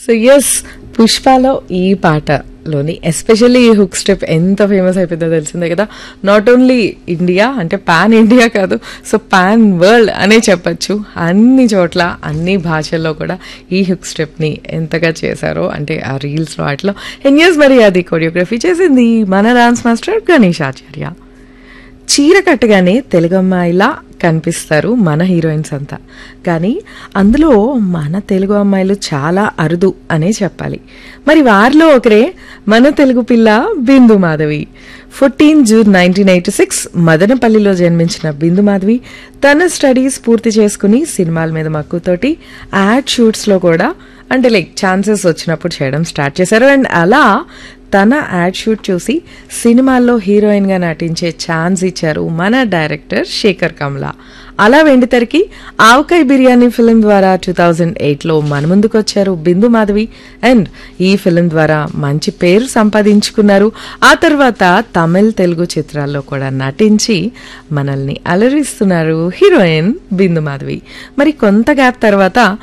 so yes పుష్పలో ఈ పాటలోని especially ఈ హుక్ స్టెప్ ఎంత ఫేమస్ అయిపోయిందో తెలిసిందే కదా నాట్ ఓన్లీ ఇండియా అంటే పాన్ ఇండియా కాదు సో పాన్ వరల్డ్ అనే చెప్పచ్చు అన్ని చోట్ల అన్ని భాషల్లో కూడా ఈ హుక్ స్టెప్ని ఎంతగా చేశారో అంటే ఆ రీల్స్లో వాటిలో ఎన్ ఇయర్స్ మరి అది కొరియోగ్రఫీ చేసింది మన డాన్స్ మాస్టర్ గణేష్ ఆచార్య చీర కట్టగానే తెలుగు అమ్మాయిలా కనిపిస్తారు మన హీరోయిన్స్ అంతా కానీ అందులో మన తెలుగు అమ్మాయిలు చాలా అరుదు అనే చెప్పాలి మరి వారిలో ఒకరే మన తెలుగు పిల్ల Bindu Madhavi fourteen June nineteen eighty six మదనపల్లిలో జన్మించిన బిందు మాధవి తన స్టడీస్ పూర్తి చేసుకుని సినిమాల మీద మక్కువతోటి యాడ్ షూట్స్లో కూడా అంటే లైక్ ఛాన్సెస్ వచ్చినప్పుడు చేయడం స్టార్ట్ చేశారు అండ్ అలా తన యాడ్ షూట్ చూసి సినిమాల్లో హీరోయిన్గా నటించే ఛాన్స్ ఇచ్చారు మన డైరెక్టర్ శేఖర్ కమలా అలా వెండితెరకి ఆవకాయ్ బిర్యానీ ఫిలిం ద్వారా టూ థౌజండ్ ఎయిట్లో మన ముందుకు వచ్చారు బిందు మాధవి అండ్ ఈ ఫిలిం ద్వారా మంచి పేరు సంపాదించుకున్నారు ఆ తర్వాత తమిళ్ తెలుగు చిత్రాల్లో కూడా నటించి మనల్ని అలరిస్తున్నారు హీరోయిన్ బిందు మాధవి మరి కొంత గ్యాప్ తర్వాత